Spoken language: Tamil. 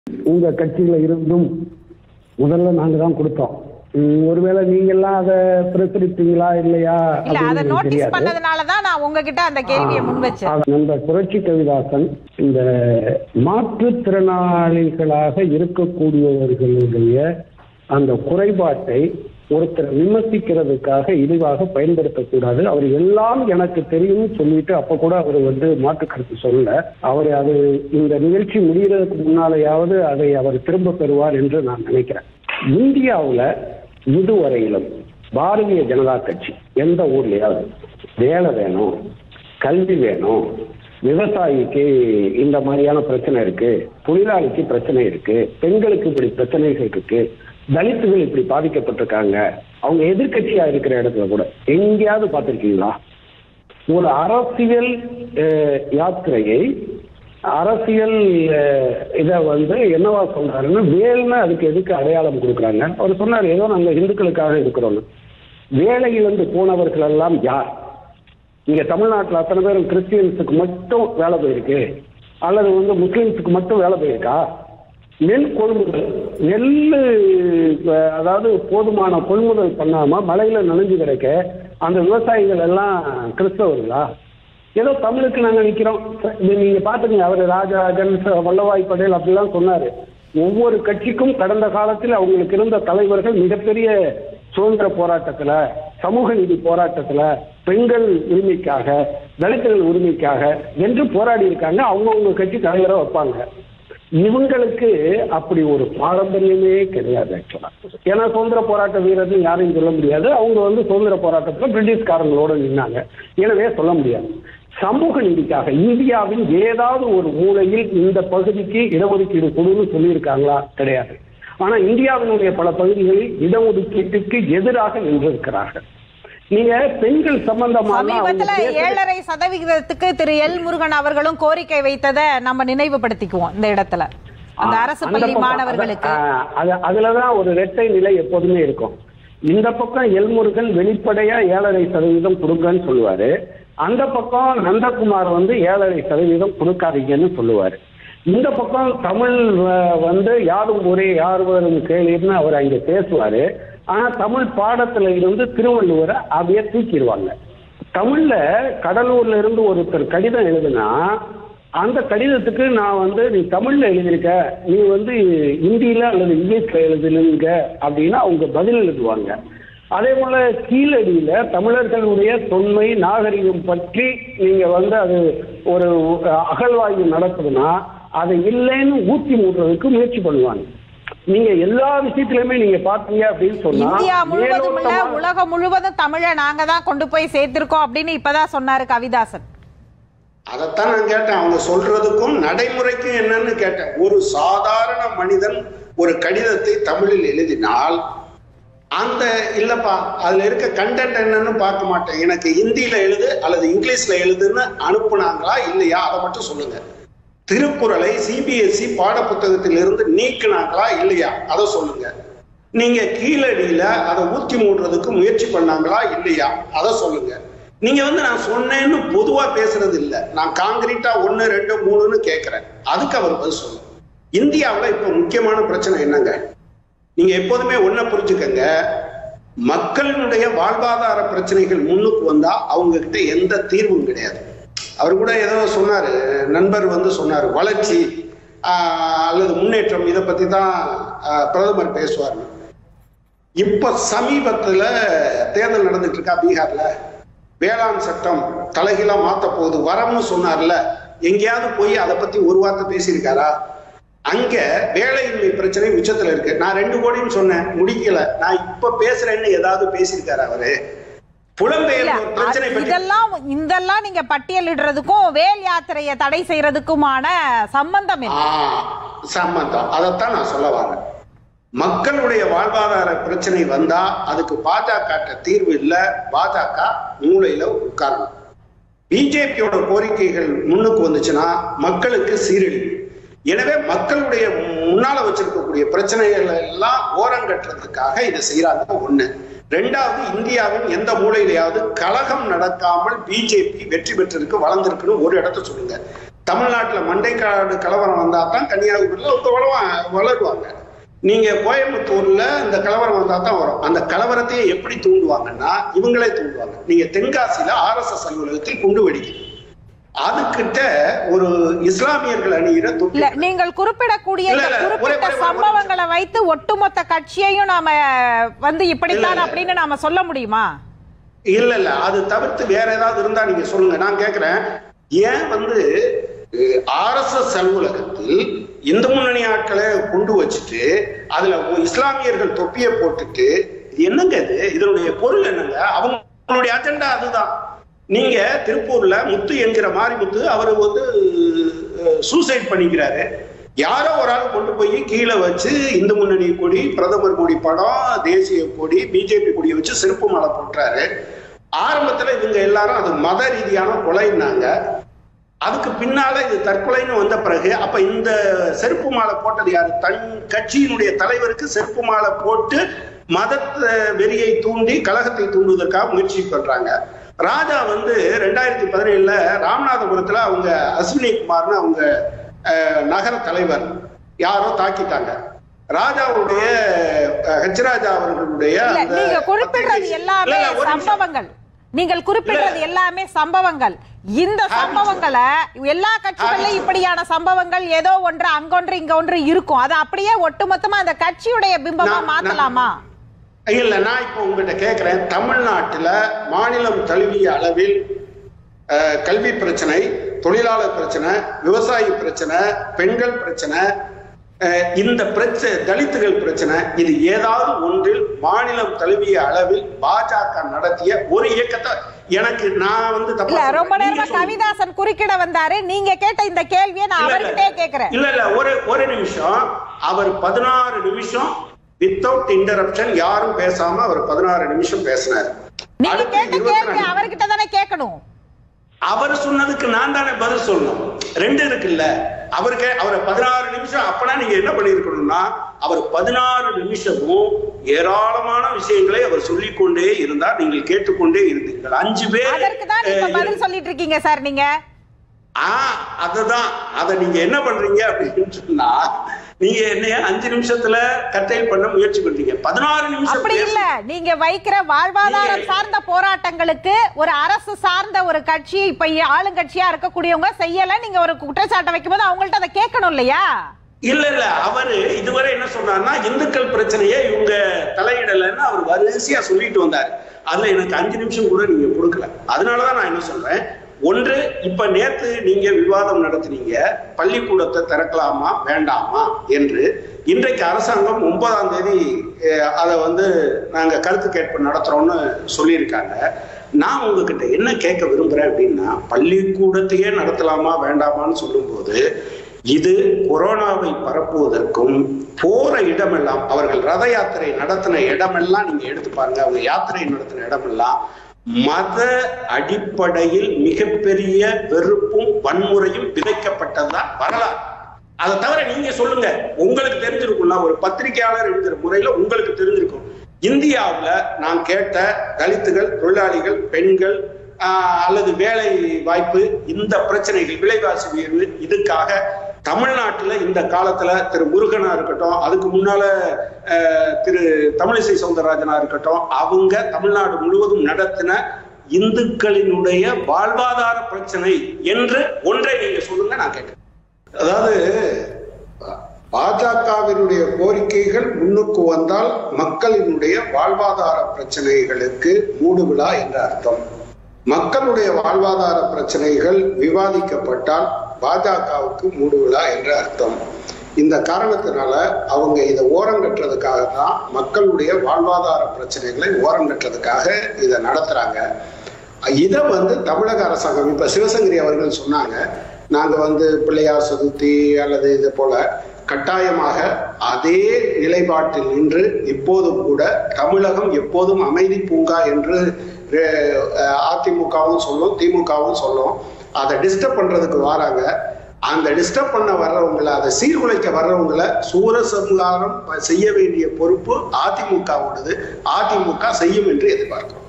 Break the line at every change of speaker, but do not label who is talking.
உங்க கட்சியில இருந்தும் முதல்ல நாங்க தான் கொடுத்தோம் உம், ஒருவேளை நீங்க எல்லாம் அதை பிரசுரித்தீங்களா இல்லையா
இல்ல அத
அப்படின்னு எனக்கு
நோட்டீஸ்
தெரியாது.
பண்ணதுனால தான் நான் உங்ககிட்ட அந்த கேள்வியை முன் வச்சேன்
ஆ, நண்பர் புரட்சி கவிதாசன் இந்த மாற்றுத்திறனாளிகளாக இருக்கக்கூடியவர்களுடைய அந்த குறைபாட்டை ஒருத்தர் விமர்சிக்கிறதுக்காக இழிவாக பயன்படுத்தக்கூடாது அவர் எல்லாம் எனக்கு தெரியும் சொல்லிட்டு அப்ப கூட அவர் வந்து மாற்று கருத்து சொல்ல அவர் அது இந்த நிகழ்ச்சி முடிகிறதுக்கு முன்னாலேயாவது அதை அவர் திரும்ப பெறுவார் என்று நான் நினைக்கிறேன் இந்தியாவுல இதுவரையிலும் பாரதிய ஜனதா கட்சி எந்த ஊர்லயாவது வேலை வேணும் கல்வி வேணும் விவசாயிக்கு இந்த மாதிரியான பிரச்சனை இருக்கு தொழிலாளிக்கு பிரச்சனை இருக்கு பெண்களுக்கு இப்படி பிரச்சனைகள் இருக்கு தலித்துகள் இப்படி பாதிக்கப்பட்டிருக்காங்க அவங்க எதிர்க்கட்சியா இருக்கிற இடத்துல கூட எங்கேயாவது பார்த்திருக்கீங்களா ஒரு அரசியல் அஹ், யாத்திரையை அரசியல் அஹ், இதை வந்து என்னவா சொல்றாருன்னா வேல்னு அதுக்கு எதுக்கு அடையாளம் கொடுக்குறாங்க அவர் சொன்னார் ஏதோ நாங்க இந்துக்களுக்காக இருக்கிறோம்னு வேலையிலிருந்து போனவர்கள் எல்லாம் யார் இங்க தமிழ்நாட்டுல அத்தனை பேரும் கிறிஸ்டியன்ஸுக்கு மட்டும் வேலை போயிருக்கு அல்லது வந்து முஸ்லிம்ஸுக்கு மட்டும் வேலை போயிருக்கா நெல் கொள்முதல் நெல் அஹ், அதாவது போதுமான கொள்முதல் பண்ணாம மழையில நனைஞ்சு கிடைக்க அந்த விவசாயிகள் எல்லாம் கிறிஸ்தவர்களா ஏதோ தமிழுக்கு நாங்க நிக்கிறோம் இது நீங்க பாத்துக்கங்க அவர் ராஜராஜன் ச- வல்லபாய் பட்டேல் அப்படிலாம் சொன்னாரு ஒவ்வொரு கட்சிக்கும் கடந்த காலத்தில் அவங்களுக்கு இருந்த தலைவர்கள் மிகப்பெரிய சுதந்திர போராட்டத்துல சமூக நீதி போராட்டத்துல பெண்கள் உரிமைக்காக தலித்துகள் உரிமைக்காக என்று போராடி இருக்காங்க அவங்கவுங்க கட்சி தலைவரை வைப்பாங்க இவங்களுக்கு அப்படி ஒரு பாரம்பரியமே கிடையாது ஆக்சுவலா ஏன்னா சுதந்திர போராட்ட வீரர்னு யாரையும் சொல்ல முடியாது அவங்க வந்து சுதந்திர போராட்டத்துல பிரிட்டிஷ்காரங்களோட நின்னாங்க எனவே சொல்ல முடியாது சமூக நீதிக்காக இந்தியாவின் ஏதாவது ஒரு மூலையில் இந்த பகுதிக்கு இடஒதுக்கீடு கொடுன்னு சொல்லியிருக்காங்களா கிடையாது ஆனா இந்தியாவினுடைய பல பகுதிகளில் இடஒதுக்கீட்டுக்கு எதிராக நின்றிருக்கிறார்கள் நீங்க பெண்கள் சம்பந்தமான அவங்க
சமீபத்துல
பேசுற-
ஏழரை சதவிகிதத்துக்கு திரு எல் முருகன் அவர்களும் கோரிக்கை வைத்ததை நம்ம நினைவுபடுத்திக்குவோம் இந்த இடத்துல அந்த அரசு
அந்த
பள்ளி
பக்கம்,
மாணவர்களுக்கு
அத- ஆ, அது- அதுலதான் ஒரு இரட்டை நிலை எப்போதுமே இருக்கும் இந்த பக்கம் எல்முருகன் வெளிப்படையா ஏழரை சதவீதம் கொடுங்கன்னு சொல்லுவாரு அந்த பக்கம் நந்தகுமார் வந்து ஏழரை சதவீதம் கொடுக்காதீங்கன்னு சொல்லுவாரு இந்த பக்கம் தமிழ் வ- வந்து யாரும் ஒரே யாரும் கேள்வின்னு அவர் அங்க பேசுவாரு ஆனா தமிழ் பாடத்துல இருந்து திருவள்ளுவரை அப்படியே தூக்கிடுவாங்க தமிழ்ல கடலூர்ல இருந்து ஒருத்தர் கடிதம் எழுதுனா அந்த கடிதத்துக்கு நான் வந்து நீ தமிழ்ல எழுதியிருக்க நீ வந்து இந்தியில அல்லது இங்கிலீஷ்ல எழுதுனுங்க அப்படின்னா அவங்க பதில் எழுதுவாங்க அதே போல கீழடியில தமிழர்களுடைய தொன்மை நாகரிகம் பற்றி நீங்க வந்து அது ஒரு அகழ்வாய்வு நடக்குதுன்னா அதை இல்லைன்னு ஊத்தி மூடுறதுக்கு முயற்சி பண்ணுவாங்க நீங்க எல்லா விஷயத்திலுமே நீங்க பாத்தீங்க அப்படின்னு சொன்னா
இந்தியா முழுவதும் இல்ல
மேலோட்டமா-
உலகம் முழுவதும் தமிழை நாங்க தான் கொண்டு போய் சேர்த்திருக்கோம் அப்படின்னு இப்பதான் சொன்னாரு கவிதாசன்
அதைத்தான் நான் கேட்டேன் அவங்க சொல்றதுக்கும் நடைமுறைக்கும் என்னன்னு கேட்டேன் ஒரு சாதாரண மனிதன் ஒரு கடிதத்தை தமிழில் எழுதினால் அந்த இல்லப்பா அதுல இருக்க கண்டென்ட் என்னன்னு பார்க்க மாட்டேன் எனக்கு ஹிந்தியில எழுது அல்லது இங்கிலீஷ்ல எழுதுன்னு அனுப்புனாங்களா இல்லையா அதை மட்டும் சொல்லுங்க திருக்குறளை சிபிஎஸ்இ பாடப்புத்தகத்திலிருந்து நீக்கினாங்களா இல்லையா அதை சொல்லுங்க நீங்க கீழடியில அதை ஊத்தி மூடுறதுக்கு முயற்சி பண்ணாங்களா இல்லையா அதை சொல்லுங்க நீங்க வந்து நான் சொன்னேன்னு பொதுவா பேசுறது இல்ல நான் காங்கிரீட்டா ஒன்னு ரெண்டு மூணுன்னு கேட்கிறேன் அதுக்கு அவர் பதில் சொல்லுங்க இந்தியாவுல இப்ப முக்கியமான பிரச்சனை என்னங்க நீங்க எப்போதுமே ஒன்ன புரிஞ்சுக்கங்க மக்களினுடைய வாழ்வாதார பிரச்சனைகள் முன்னுக்கு வந்தா அவங்க கிட்ட எந்த தீர்வும் கிடையாது அவர் கூட ஏதோ சொன்னாரு நண்பர் வந்து சொன்னாரு வளர்ச்சி ஆஹ், அல்லது முன்னேற்றம் இதை பத்தி தான் ஆஹ், பிரதமர் பேசுவார் இப்ப சமீபத்துல தேர்தல் நடந்துட்டு இருக்கா பீகார்ல வேளாண் சட்டம் தலைகீழா மாத்த போகுது வரம்னு சொன்னார்ல எங்கேயாவது போய் அதை பத்தி ஒரு வார்த்தை பேசியிருக்காரா அங்க வேலையின்மை பிரச்சனை உச்சத்துல இருக்கு நான் ரெண்டு கோடின்னு சொன்னேன் முடிக்கல நான் இப்ப பேசுறேன்னு ஏதாவது பேசியிருக்காரு அவரு
இல்ல
புலம்பெயர்ந்த பிரச்சனை
அது-
பற்றி
இதெல்லாம் இதெல்லாம் நீங்க பட்டியலிடுறதுக்கும் வேல் யாத்திரையை தடை செய்யறதுக்குமான சம்பந்தம் என்ன
ஆ, சம்பந்தம் அதைத்தான் நான் சொல்ல வரேன் மக்களுடைய வாழ்வாதார பிரச்சனை வந்தா அதுக்கு பாஜக தீர்வு இல்ல பாஜக மூளையில உட்காரணும் பிஜேபியோட கோரிக்கைகள் முன்னுக்கு வந்துச்சுன்னா மக்களுக்கு சீரழிவு எனவே மக்களுடைய முன்னால வச்சிருக்கக்கூடிய பிரச்சனைகள் எல்லாம் ஓரங்கட்டுறதுக்காக இதை செய்யறாங்க ஒண்ணு ரெண்டாவது இந்தியாவின் எந்த மூலையிலையாவது கலகம் நடக்காமல் பிஜேபி வெற்றி பெற்றிருக்கு வளர்ந்திருக்குன்னு ஒரு இடத்த சொல்லுங்க தமிழ்நாட்டுல மண்டைக்காடு கலவரம் வந்தா தான் கன்னியாகுமரியில அவங்க வளவா- வளருவாங்க நீங்க கோயம்புத்தூர்ல இந்த கலவரம் வந்தா தான் வரும் அந்த கலவரத்தையே எப்படி தூண்டுவாங்கன்னா இவங்களே தூண்டுவாங்க நீங்க தென்காசியில ஆர்எஸ்எஸ் அலுவலகத்தில் குண்டு வெடிக்குது அதுகிட்ட ஒரு இஸ்லாமியர்கள் அணியிற தொப்பி
இல்ல நீங்கள் குறிப்பிடக்கூடிய
இல்ல,
இந்த
இல்ல, ஒரே-
குறிப்பிட்ட
ஒரே- ஒரே-
சம்பவங்களை வைத்து ஒட்டுமொத்த கட்சியையும் நாம வந்து இப்படித்தான்
இல்ல.
அப்படின்னு நாம சொல்ல முடியுமா
இல்ல இல்ல அது தவிர்த்து வேற ஏதாவது இருந்தா நீங்க சொல்லுங்க நான் கேக்குறேன் ஏன் வந்து ஆர்எஸ்எஸ் அலுவலகத்தில் இந்து முன்னணி ஆட்களை கொண்டு வச்சுட்டு அதுல ஒ- இஸ்லாமியர்கள் தொப்பியை போட்டுட்டு இது என்னங்க இது இதனுடைய பொருள் என்னங்க அவங்களுடைய அஜெண்டா அதுதான் நீங்க திருப்பூர்ல முத்து என்கிற மாரிமுத்து அவர் வந்து சூசைட் பண்ணிக்கிறாரு யாரோ ஒரு ஆள் கொண்டு போய் கீழே வச்சு இந்து முன்னணி கொடி பிரதமர் கொடி படம் தேசிய கொடி பிஜேபி கொடியை வச்சு செருப்பு மாலை போட்டுறாரு ஆரம்பத்துல இவங்க எல்லாரும் அது மத ரீதியான கொலைன்னாங்க அதுக்கு பின்னால இது தற்கொலைன்னு வந்த பிறகு அப்ப இந்த செருப்பு மாலை போட்டது யாரு தன் கட்சியினுடைய தலைவருக்கு செருப்பு மாலை போட்டு மத வெறியை தூண்டி கழகத்தை தூண்டுவதற்காக முயற்சி பண்றாங்க ராஜா வந்து ரெண்டாயிரத்தி பதினேழுல ராமநாதபுரத்துல அவங்க அஸ்வினி குமார்னு அவங்க அஹ், நகர தலைவர் யாரோ தாக்கிட்டாங்க ராஜாவுடைய அஹ், ஹெச் ராஜா அவர்களுடைய
இல்ல
அந்த
நீங்க குறிப்பிடுறது
இல்ல,
எல்லாமே
இல்ல, ஒரு நிமிஷம்.
சம்பவங்கள் நீங்கள் குறிப்பிடுறது எல்லாமே சம்பவங்கள் இந்த சம்பவங்களை எல்லா கட்சிகளிலும் இப்படியான சம்பவங்கள் ஏதோ ஒன்று அங்கொன்று இங்க ஒன்று இருக்கும் அது அப்படியே ஒட்டுமொத்தமா அந்த கட்சியுடைய பிம்பமா
நான்-
மாத்தலாமா
இல்ல நான் இப்போ உங்ககிட்ட கேட்கிறேன் தமிழ்நாட்டுல மாநிலம் தழுவிய அளவில் அஹ், கல்வி பிரச்சனை தொழிலாளர் பிரச்சனை விவசாயி பிரச்சனை பெண்கள் பிரச்சனை அஹ், இந்த பிரச்சனை தலித்துகள் பிரச்சனை இது ஏதாவது ஒன்றில் மாநிலம் தழுவிய அளவில் பாஜக நடத்திய ஒரு இயக்கத்தை எனக்கு நான் வந்து தப்பா
இல்ல
சொல்றேன்.
ரொம்ப
நீங்க
நேரமா
சொல்லுங்க.
கவிதாசன் குறுக்கிட வந்தாரு நீங்க கேட்ட இந்த கேள்வியை நான்
இல்ல,
அவர்கிட்டே
இல்ல.
கேக்குறேன்
இல்ல இல்ல ஒரு ஒரு நிமிஷம் அவர் பதினாறு நிமிஷம் வித்தவுட் இன்டரப்ஷன் யாரும் பேசாம அவர் பதினாறு நிமிஷம் பேசினார்
நீங்க
அடுத்து
கேட்ட
24
கேள்வி அவர்கிட்ட தானே கேட்கணும்
அவர் சொன்னதுக்கு நான் தானே பதில் சொல்லணும் ரெண்டு இருக்குல்ல அவருக்கு அவரை பதினாறு நிமிஷம் அப்பனா நீங்க என்ன பண்ணிருக்கணும்னா அவர் பதினாறு நிமிஷமும் ஏராளமான விஷயங்களை அவர் சொல்லிக்கொண்டே இருந்தார் நீங்கள் கேட்டுக்கொண்டே இருந்தீர்கள் அஞ்சு பேர்
அதற்கு தான் இப்ப
அஹ்,
பதில் சொல்லிட்டு இருக்கீங்க சார் நீங்க
ஆ அதுதான் அத நீங்க என்ன பண்றீங்க அப்படின்னு சொன்னா நீங்க என்னைய அஞ்சு நிமிஷத்துல கட்டைல் பண்ண முயற்சி பண்றீங்க பதினாறு நிமிஷம்
அப்படி
பேச-
இல்ல நீங்க வைக்கிற வாழ்வாதாரம்
நீங்க-
சார்ந்த போராட்டங்களுக்கு ஒரு அரசு சார்ந்த ஒரு கட்சி இப்ப ஆளுங்கட்சியா இருக்கக்கூடியவங்க செய்யல நீங்க ஒரு குற்றச்சாட்டை வைக்கும்போது அவங்கள்ட்ட அதை கேட்கணும் இல்லையா
இல்ல இல்ல அவரு இதுவரை என்ன சொன்னார்னா இந்துக்கள் பிரச்சனையை இவங்க தலையிடலைன்னு அவர் வரிசையா சொல்லிட்டு வந்தாரு அதுல எனக்கு அஞ்சு நிமிஷம் கூட நீங்க கொடுக்கல அதனாலதான் நான் என்ன சொல்றேன் ஒன்று இப்ப நேத்து நீங்க விவாதம் நடத்தினீங்க பள்ளிக்கூடத்தை திறக்கலாமா வேண்டாமா என்று இன்றைக்கு அரசாங்கம் ஒன்பதாம் தேதி அஹ், அதை வந்து நாங்க கருத்து கேட்பு நடத்துறோம்னு சொல்லியிருக்காங்க நான் உங்ககிட்ட என்ன கேட்க விரும்புறேன் அப்படின்னா பள்ளிக்கூடத்தையே நடத்தலாமா வேண்டாமான்னு சொல்லும்போது இது கொரோனாவை பரப்புவதற்கும் போற இடமெல்லாம் அவர்கள் ரத யாத்திரை நடத்தின இடமெல்லாம் நீங்க எடுத்து பாருங்க அவங்க யாத்திரை நடத்தின இடமெல்லாம் மத அடிப்படையில் மிகப்பெரிய வெறுப்பும் வன்முறையும் விதைக்கப்பட்டதுதான் வரலாறு அதை தவிர நீங்க சொல்லுங்க உங்களுக்கு தெரிஞ்சிருக்கும்ல ஒரு பத்திரிகையாளர் என்கிற முறையில உங்களுக்கு தெரிஞ்சிருக்கும் இந்தியாவுல நான் கேட்ட தலித்துகள் தொழிலாளிகள் பெண்கள் ஆஹ், அல்லது வேலை வாய்ப்பு இந்த பிரச்சனைகள் விலைவாசி உயர்வு இதுக்காக தமிழ்நாட்டுல இந்த காலத்துல திரு முருகனா இருக்கட்டும் அதுக்கு முன்னால அஹ், திரு தமிழிசை சவுந்தரராஜனா இருக்கட்டும் அவங்க தமிழ்நாடு முழுவதும் நடத்தின இந்துக்களினுடைய வாழ்வாதார பிரச்சனை என்று ஒன்றை நீங்க சொல்லுங்க நான் கேட்கிறேன் அதாவது பாஜகவினுடைய கோரிக்கைகள் முன்னுக்கு வந்தால் மக்களினுடைய வாழ்வாதார பிரச்சனைகளுக்கு மூடு விழா என்ற அர்த்தம் மக்களுடைய வாழ்வாதார பிரச்சனைகள் விவாதிக்கப்பட்டால் பாஜகவுக்கு மூடு விழா என்ற அர்த்தம் இந்த காரணத்தினால அவங்க இதை ஓரங்கட்டுறதுக்காக தான் மக்களுடைய வாழ்வாதார பிரச்சனைகளை ஓரங்கட்டுறதுக்காக இதை நடத்துறாங்க இதை வந்து தமிழக அரசாங்கம் இப்ப சிவசங்கரி அவர்கள் சொன்னாங்க நாங்க வந்து பிள்ளையார் சதுர்த்தி அல்லது இது போல கட்டாயமாக அதே நிலைப்பாட்டில் நின்று இப்போதும் கூட தமிழகம் எப்போதும் அமைதி பூங்கா என்று அஹ், அதிமுகவும் சொல்லும் திமுகவும் சொல்லும் அதை டிஸ்டர்ப் பண்றதுக்கு வராங்க அந்த டிஸ்டர்ப் பண்ண வர்றவங்களை அதை சீர்குலைக்க வர்றவங்களை சூரசம்ஹாரம் செய்ய வேண்டிய பொறுப்பு அதிமுகவோடது அதிமுக செய்யும் என்று எதிர்பார்க்கிறோம்